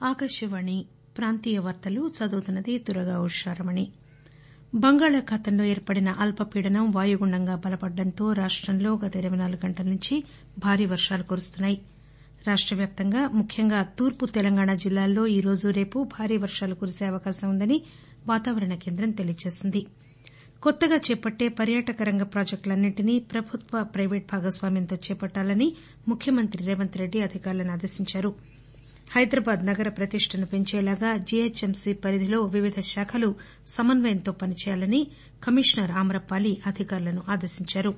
ఆకాశవాణి ప్రాంతీయ వార్తలు చదువుతున్నది దుర్గా ఉషారమణి బంగాళాఖాతంలో ఏర్పడిన అల్పపీడనం వాయుగుండంగా బలపడడంతో రాష్టంలో గత ఇరవై నాలుగు గంటల నుంచి భారీ వర్షాలు కురుస్తున్నాయి రాష్ట వ్యాప్తంగా ముఖ్యంగా తూర్పు తెలంగాణ జిల్లాల్లో ఈ రోజు రేపు భారీ వర్షాలు కురిసే అవకాశం ఉందని వాతావరణ కేంద్రం తెలియజేసింది కొత్తగా చేపట్టే పర్యాటక రంగ ప్రాజెక్టులన్నింటినీ ప్రభుత్వ ప్రైవేటు భాగస్వామ్యంతో చేపట్టాలని ముఖ్యమంత్రి రేవంత్ రెడ్డి అధికారులను ఆదేశించారు హైదరాబాద్ నగర ప్రతిష్టను పెంచేలాగా జీహెచ్ఎంసీ పరిధిలో వివిధ శాఖలు సమన్వయంతో పనిచేయాలని కమిషనర్ ఆమ్రపాలి అధికారులను ఆదేశించారు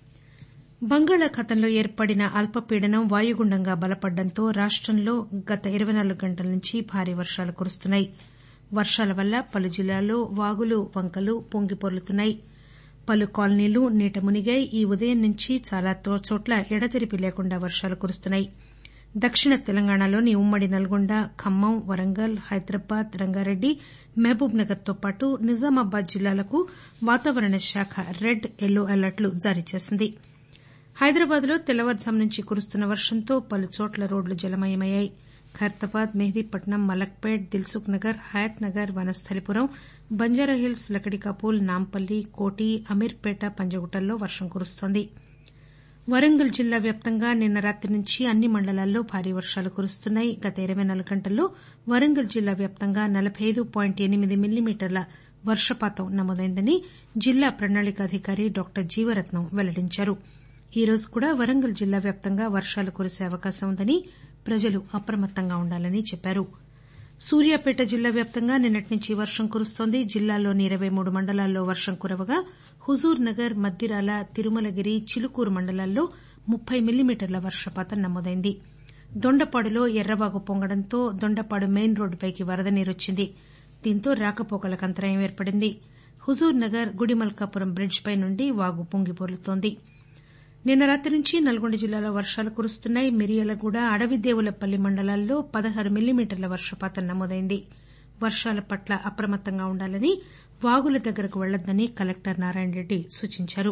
బంగాళాఖాతంలో ఏర్పడిన అల్పపీడనం వాయుగుండంగా బలపడడంతో రాష్టంలో గత ఇరవై నాలుగు గంటల నుంచి భారీ వర్షాలు కురుస్తున్నాయి వర్షాల వల్ల పలు జిల్లాల్లో వాగులు వంకలు పొంగిపొర్లుతున్నాయి పలు కాలనీలు నీట మునిగాయి ఈ ఉదయం నుంచి చాలా చోట్ల ఎడతెరిపి లేకుండా వర్షాలు కురుస్తున్నాయి దక్షిణ తెలంగాణలోని ఉమ్మడి నల్గొండ ఖమ్మం వరంగల్ హైదరాబాద్ రంగారెడ్డి మహబూబ్ నగర్ తో పాటు నిజామాబాద్ జిల్లాలకు వాతావరణ శాఖ రెడ్ యెల్లో అలర్ట్లు జారీ చేసింది హైదరాబాద్ లో తెల్లవారుజాము నుంచి కురుస్తున్న వర్షంతో పలుచోట్ల రోడ్లు జలమయమయ్యాయి ఖైరతాబాద్ మెహదీపట్నం మలక్పేట్ దిల్సుఖ్ నగర్ హయత్ నగర్ వనస్థలీపురం బంజారాహిల్స్ లకడీకాపూల్ నాంపల్లి కోఠి అమీర్పేట పంజగుట్టల్లో వర్షం కురుస్తోంది వరంగల్ జిల్లా వ్యాప్తంగా నిన్న రాత్రి నుంచి అన్ని మండలాల్లో భారీ వర్షాలు కురుస్తున్నాయి గత ఇరవై నాలుగు గంటల్లో వరంగల్ జిల్లా వ్యాప్తంగా నలబై ఐదు పాయింట్ ఎనిమిది మిల్లీమీటర్ల వర్షపాతం నమోదైందని జిల్లా ప్రణాళికాధికారి డాక్టర్ జీవరత్నం వెల్లడించారు ఈ రోజు కూడా వరంగల్ జిల్లా వ్యాప్తంగా వర్షాలు కురిసే అవకాశం ఉందని ప్రజలు అప్రమత్తంగా ఉండాలని చెప్పారు సూర్యాపేట జిల్లా వ్యాప్తంగా నిన్నటి నుంచి వర్షం కురుస్తోంది జిల్లాలోని ఇరవై మూడు మండలాల్లో వర్షం కురవగా హుజూర్ నగర్ మద్దిరాల తిరుమలగిరి చిలుకూరు మండలాల్లో ముప్పై మిల్లీమీటర్ల వర్షపాతం నమోదైంది దొండపాడులో ఎర్రవాగు పొంగడంతో దొండపాడు మెయిన్ రోడ్డుపైకి వరద నీరొచ్చింది దీంతో రాకపోకలకు అంతరాయం ఏర్పడింది హుజూర్ నగర్ గుడిమల్కాపురం బ్రిడ్జ్ పై నుండి వాగు పొంగిపొర్లుతోంది నిన్న రాత్రి నుంచి నల్గొండ జిల్లాలో వర్షాలు కురుస్తున్నాయి మిర్యాలగూడ అడవిదేవులపల్లి మండలాల్లో పదహారు మిల్లీమీటర్ల వర్షపాతం నమోదైంది వర్షాల పట్ల అప్రమత్తంగా ఉండాలని వాగుల దగ్గరకు వెళ్లొద్దని కలెక్టర్ నారాయణరెడ్డి సూచించారు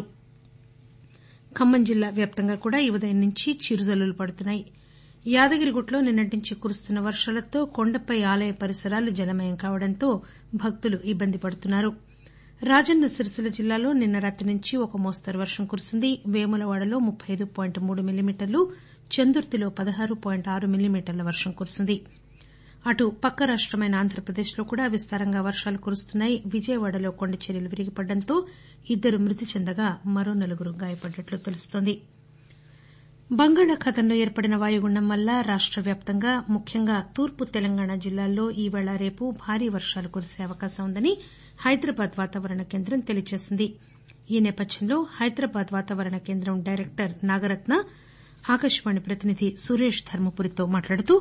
ఖమ్మం జిల్లా వ్యాప్తంగా కూడా ఈ ఉదయం నుంచి చిరుజల్లులు పడుతున్నాయి యాదగిరిగుట్టలో నిన్నటి నుంచి కురుస్తున్న వర్షాలతో కొండపై ఆలయ పరిసరాలు జలమయం కావడంతో భక్తులు ఇబ్బంది పడుతున్నారు రాజన్న సిరిసిల్ల జిల్లాలో నిన్న రాత్రి నుంచి ఒక మోస్తరు వర్షం కురిసింది వేములవాడలో ముప్పై ఐదు పాయింట్ మూడు మిల్లీమీటర్లు చందుర్తిలో పదహారు పాయింట్ ఆరు మిల్లీమీటర్ల వర్షం కురిసింది అటు పక్క రాష్టమైన ఆంధ్రప్రదేశ్లో కూడా విస్తారంగా వర్షాలు కురుస్తున్నాయి విజయవాడలో కొండచర్యలు విరిగిపడడంతో ఇద్దరు మృతి చెందగా మరో నలుగురు గాయపడ్డట్లు తెలుస్తోంది బంగాళాఖాతంలో ఏర్పడిన వాయుగుండం వల్ల రాష్ట వ్యాప్తంగా ముఖ్యంగా తూర్పు తెలంగాణ జిల్లాల్లో ఈవేళ రేపు భారీ వర్షాలు కురిసే అవకాశం ఉందని హైదరాబాద్ వాతావరణ కేంద్రం తెలియజేసింది ఈ నేపథ్యంలో హైదరాబాద్ వాతావరణ కేంద్రం డైరెక్టర్ నాగరత్న ఆకాశవాణి ప్రతినిధి సురేష్ ధర్మపురితో మాట్లాడుతూ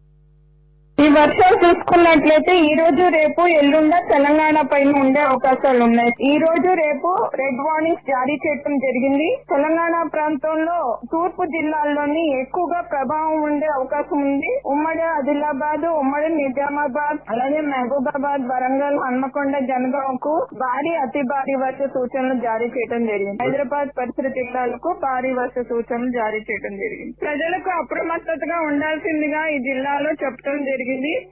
ఈ వర్షాలు చూసుకున్నట్లయితే ఈ రోజు రేపు ఎల్లుండ తెలంగాణ పైన ఉండే అవకాశాలు ఉన్నాయి ఈ రోజు రేపు రెడ్ వార్నింగ్స్ జారీ చేయడం జరిగింది తెలంగాణ ప్రాంతంలో తూర్పు జిల్లాల్లోని ఎక్కువగా ప్రభావం ఉండే అవకాశం ఉంది ఉమ్మడి ఆదిలాబాద్ ఉమ్మడి నిజామాబాద్ అలాగే మహబూబాబాద్ వరంగల్ హన్మకొండ జనగాంకు భారీ అతి భారీ వర్ష సూచనలు జారీ చేయడం జరిగింది హైదరాబాద్ పరిసర జిల్లాలకు భారీ వర్ష సూచనలు జారీ చేయడం జరిగింది ప్రజలకు అప్రమత్తతగా ఉండాల్సిందిగా ఈ జిల్లాలో చెప్పడం జరిగింది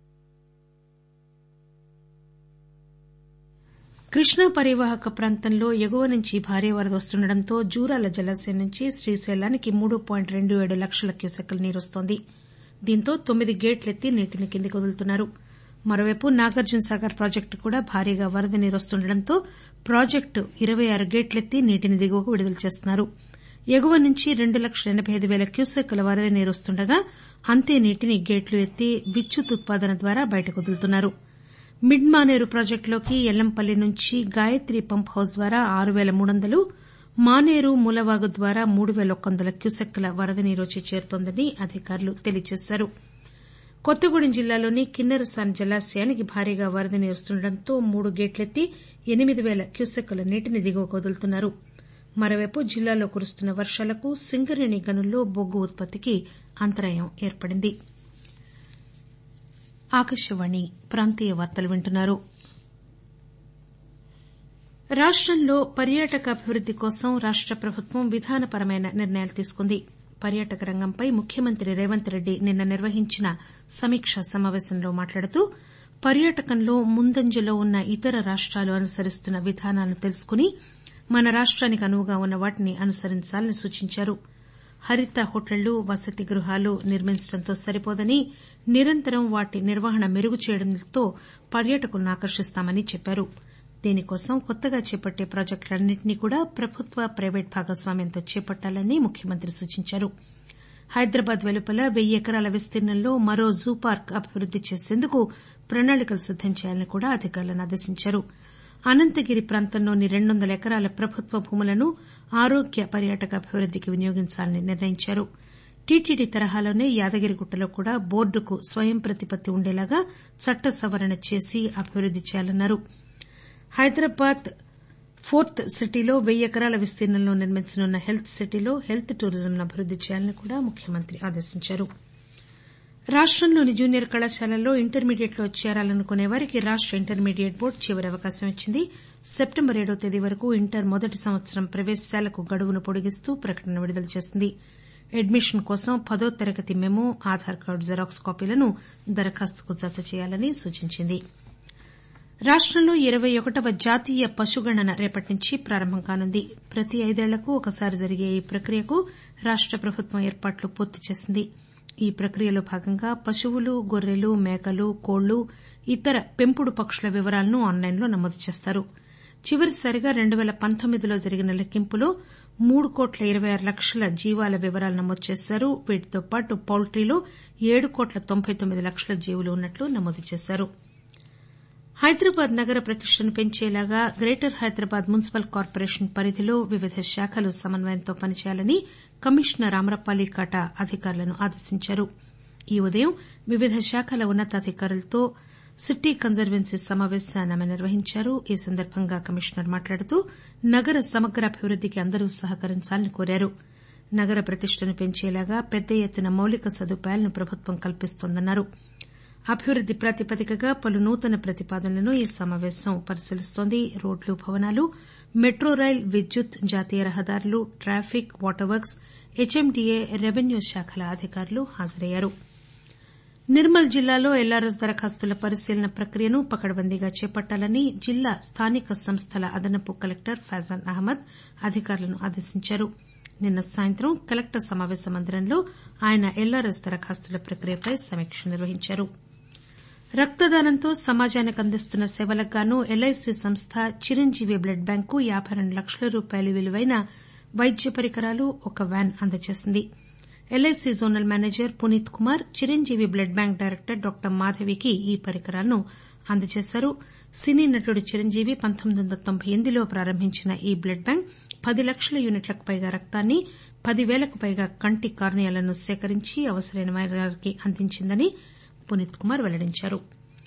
కృష్ణా పరివాహక ప్రాంతంలో ఎగువ నుంచి భారీ వరద వస్తుండటంతో జూరాల జలాశయం నుంచి శ్రీశైలానికి మూడు పాయింట్ రెండు ఏడు లక్షల క్యూసెక్కుల నీరు వస్తోంది దీంతో తొమ్మిది గేట్లెత్తి నీటిని కిందికి వదులుతున్నారు మరోవైపు నాగార్జున సాగర్ ప్రాజెక్టు కూడా భారీగా వరద నీరు వస్తుండటంతో ప్రాజెక్టు ఇరవై ఆరు గేట్లెత్తి నీటిని దిగువకు విడుదల చేస్తున్నారు ఎగువ నుంచి రెండు లక్షల ఎనబై ఐదు పేల క్యూసెక్కుల వరద నీరు వస్తుండగా అంతే నీటిని గేట్లు ఎత్తి విద్యుత్ ఉత్పాదన ద్వారా బయటకు వదులుతున్నారు మిడ్ మానేరు ప్రాజెక్టులోకి ఎల్లంపల్లి నుంచి గాయత్రి పంప్ హౌస్ ద్వారా ఆరు పేల మూడు వందలు మానేరు మూలవాగు ద్వారా మూడు పేల ఒక్క వందల క్యూసెక్కుల వరద నీరు వచ్చి చేరుతోందని అధికారులు తెలియజేశారు కొత్తగూడెం జిల్లాలోని కిన్నెరసాన్ జలాశయానికి భారీగా వరద నీరు వస్తుండటంతో మూడు గేట్లెత్తి ఎనిమిది పేల క్యూసెక్కుల నీటిని దిగువకు వదులుతున్నారు మరోవైపు జిల్లాలో కురుస్తున్న వర్షాలకు సింగరేణి గనుల్లో బొగ్గు ఉత్పత్తికి అంతరాయం ఏర్పడింది ఆకాశవాణి ప్రాంతీయ వార్తలు వింటున్నారు రాష్టంలో పర్యాటక అభివృద్ది కోసం రాష్ట ప్రభుత్వం విధానపరమైన నిర్ణయాలు తీసుకుంది పర్యాటక రంగంపై ముఖ్యమంత్రి రేవంత్ రెడ్డి నిన్న నిర్వహించిన సమీకా సమాపేశంలో మాట్లాడుతూ పర్యాటకంలో ముందంజలో ఉన్న ఇతర రాష్టాలు అనుసరిస్తున్న విధానాలను తెలుసుకుని మన రాష్టానికి అనువుగా ఉన్న వాటిని అనుసరించాలని సూచించారు హరిత హోటళ్లు వసతి గృహాలు నిర్మించడంతో సరిపోదని నిరంతరం వాటి నిర్వహణ మెరుగు చేయడంతో పర్యాటకులను ఆకర్షిస్తామని చెప్పారు దీనికోసం కొత్తగా చేపట్టే ప్రాజెక్టులన్నింటినీ కూడా ప్రభుత్వ ప్రైవేటు భాగస్వామ్యంతో చేపట్టాలని ముఖ్యమంత్రి సూచించారు హైదరాబాద్ వెలుపల వెయ్యి ఎకరాల విస్తీర్ణంలో మరో జూ పార్క్ అభివృద్ది చేసేందుకు ప్రణాళికలు సిద్దం చేయాలని కూడా అధికారులను ఆదేశించారు అనంతగిరి ప్రాంతంలోని రెండు వందల ఎకరాల ప్రభుత్వ భూములను ఆరోగ్య పర్యాటక అభివృద్దికి వినియోగించాలని నిర్ణయించారు టీటీడీ తరహాలోనే యాదగిరిగుట్టలో కూడా బోర్డుకు స్వయం ప్రతిపత్తి ఉండేలాగా చట్ట సవరణ చేసి అభివృద్ది చేయాలన్నారు హైదరాబాద్ ఫోర్త్ సిటీలో వెయ్యి ఎకరాల విస్తీర్ణంలో నిర్మించనున్న హెల్త్ సిటీలో హెల్త్ టూరిజంను అభివృద్ది చేయాలని కూడా ముఖ్యమంత్రి ఆదేశించారు రాష్టంలోని జూనియర్ కళాశాలల్లో ఇంటర్మీడియట్లో చేరాలనుకునే వారికి రాష్ట ఇంటర్మీడియట్ బోర్డు చివరి అవకాశం ఇచ్చింది సెప్టెంబర్ ఏడో తేదీ వరకు ఇంటర్ మొదటి సంవత్సరం ప్రవేశాలకు గడువును పొడిగిస్తూ ప్రకటన విడుదల చేసింది అడ్మిషన్ కోసం పదో తరగతి మెమో ఆధార్ కార్డు జెరాక్స్ కాపీలను దరఖాస్తుకు జత చేయాలని సూచించింది రాష్టంలో ఇరవై ఒకటవ జాతీయ పశుగణన రేపటి నుంచి ప్రారంభం కానుంది ప్రతి ఐదేళ్లకు ఒకసారి జరిగే ఈ ప్రక్రియకు రాష్ట ప్రభుత్వం ఏర్పాట్లు పూర్తి చేసింది ఈ ప్రక్రియలో భాగంగా పశువులు గొర్రెలు మేకలు కోళ్లు ఇతర పెంపుడు పక్షుల వివరాలను ఆన్లైన్లో నమోదు చేస్తారు చివరిసారిగా రెండు పేల పంతొమ్మిదిలో జరిగిన లెక్కింపులో మూడు కోట్ల ఇరవై ఆరు లక్షల జీవాల వివరాలు నమోదు చేశారు వీటితో పాటు పౌల్టీలో ఏడు కోట్ల తొంభై తొమ్మిది లక్షల జీవులు ఉన్నట్లు నమోదు చేశారు హైదరాబాద్ నగర ప్రతిష్టను పెంచేలాగా గ్రేటర్ హైదరాబాద్ మున్సిపల్ కార్పొరేషన్ పరిధిలో వివిధ శాఖలు సమన్వయంతో పనిచేయాలని కమిషనర్ ఆమ్రపాలి కాటా అధికారులను ఆదేశించారు ఈ ఉదయం వివిధ శాఖల ఉన్నతాధికారులతో సిటీ కన్సర్వెన్సీ సమాపేశాన్ని ఆమె నిర్వహించారు ఈ సందర్భంగా కమిషనర్ మాట్లాడుతూ నగర సమగ్రాభివృద్దికి అందరూ సహకరించాలని కోరారు నగర ప్రతిష్టను పెంచేలాగా పెద్ద ఎత్తున మౌలిక సదుపాయాలను ప్రభుత్వం కల్పిస్తోందన్నారు అభివృద్ది ప్రాతిపదికగా పలు నూతన ప్రతిపాదనలను ఈ సమాపేశం పరిశీలిస్తోంది రోడ్లు భవనాలు మెట్రో రైల్ విద్యుత్ జాతీయ రహదారులు traffic water works HMDA revenue శాఖల అధికారులు హాజరయ్యారు నిర్మల్ జిల్లాలో ఎల్ఆర్ఎస్ దరఖాస్తుల పరిశీలన ప్రక్రియను పకడ్బందీగా చేపట్టాలని జిల్లా స్థానిక సంస్థల అదనపు కలెక్టర్ ఫైజాన్ అహ్మద్ అధికారులను ఆదేశించారు నిన్న సాయంత్రం కలెక్టర్ సమాపేశ మందిరంలో ఆయన ఎల్ఆర్ఎస్ దరఖాస్తుల ప్రక్రియపై సమీక్ష నిర్వహించారు రక్తదానంతో సమాజానికి అందిస్తున్న సేవలకు గాను ఎల్ఐసి సంస్థ చిరంజీవి బ్లడ్ బ్యాంకు యాబై రెండు లక్షల రూపాయల విలువైన వైద్య పరికరాలు ఒక వ్యాన్ అందజేసింది LIC zonal manager Puneet Kumar Chiranjeevi blood bank director doctor మాధవికి ఈ పరికరాలను అందజేశారు సినీ నటుడు చిరంజీవి పంతొమ్మిది వందల తొంభై ఎనిమిదిలో ప్రారంభించిన ఈ బ్లడ్ బ్యాంక్ పది లక్షల యూనిట్లకు పైగా రక్తాన్ని పది పేలకు పైగా కంటి కార్నియాలను సేకరించి అవసరమైన వారికి అందించిందని పునీత్ కుమార్ వెల్లడించారు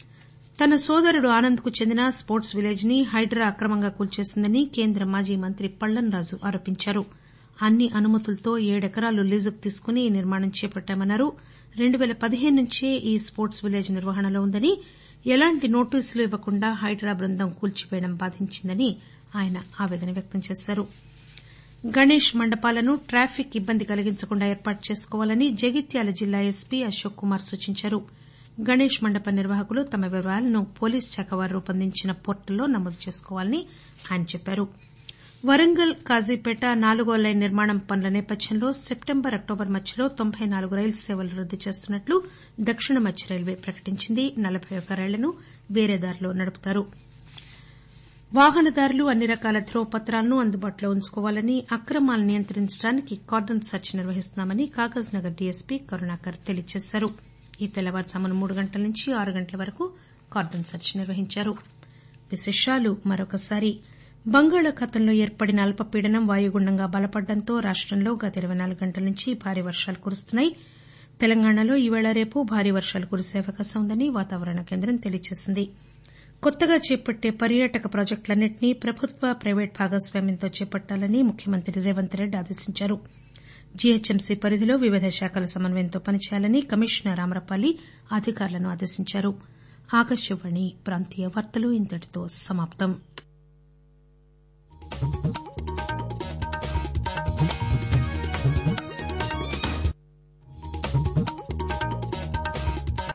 తన సోదరుడు ఆనంద్ కు చెందిన స్పోర్ట్స్ విలేజ్ ని హైడ్రా అక్రమంగా కూల్చేసిందని కేంద్ర మాజీ మంత్రి పళ్లన్రాజు ఆరోపించారు అన్ని అనుమతులతో ఏడెకరాలు లీజుకు తీసుకుని ఈ నిర్మాణం చేపట్టామన్నారు రెండు పేల పదిహేను నుంచే ఈ స్పోర్ట్స్ విలేజ్ నిర్వహణలో ఉందని ఎలాంటి నోటీసులు ఇవ్వకుండా హైడ్రా బృందం కూల్చివేయడం బాధించిందని ఆయన ఆవేదన వ్యక్తం చేశారు గణేష్ మండపాలను ట్రాఫిక్ ఇబ్బంది కలిగించకుండా ఏర్పాటు చేసుకోవాలని జగిత్యాల జిల్లా ఎస్పీ అశోక్ కుమార్ సూచించారు గణేష్ మండప నిర్వాహకులు తమ వివరాలను పోలీస్ శాఖ వారు రూపొందించిన పోర్టల్లో నమోదు చేసుకోవాలని ఆయన చెప్పారు వరంగల్ కాజీపేట నాలుగో లైన్ నిర్మాణం పనుల నేపథ్యంలో సెప్టెంబర్ అక్టోబర్ మధ్యలో తొంభై నాలుగు రైలు సేవలు రద్దు చేస్తున్నట్లు దక్షిణ మధ్య రైల్వే ప్రకటించింది నలబై ఒక్క రైళ్లను వేరే దారిలో నడుపుతారు వాహనదారులు అన్ని రకాల ధ్రువపత్రాలను అందుబాటులో ఉంచుకోవాలని అక్రమాలను నియంత్రించడానికి కార్డన్ సెర్చ్ నిర్వహిస్తున్నామని కాగజ్ నగర్ డీఎస్పీ కరుణాకర్ తెలియజేశారు ఈ తెల్లవారుజామున మూడు గంటల నుంచి ఆరు గంటల వరకు కార్డన్ సెర్చ్ నిర్వహించారు విశేషాలు మరొకసారి బంగాళాఖాతంలో ఏర్పడిన అల్పపీడనం వాయుగుండంగా బలపడడంతో రాష్టంలో గత ఇరవై నాలుగు గంటల నుంచి భారీ వర్షాలు కురుస్తున్నాయి తెలంగాణలో ఈవేళ రేపు భారీ వర్షాలు కురిసే అవకాశం ఉందని వాతావరణ కేంద్రం తెలియజేసింది కొత్తగా చేపట్టే పర్యాటక ప్రాజెక్టులన్నింటినీ ప్రభుత్వ ప్రైవేటు భాగస్వామ్యంతో చేపట్టాలని ముఖ్యమంత్రి రేవంత్ రెడ్డి ఆదేశించారు జీహెచ్ఎంసీ పరిధిలో వివిధ శాఖల సమన్వయంతో పనిచేయాలని కమిషనర్ ఆమ్రపాలి అధికారులను ఆదేశించారు ఆకాశవాణి ప్రాంతీయ వార్తలు ఇంతటితో సమాప్తం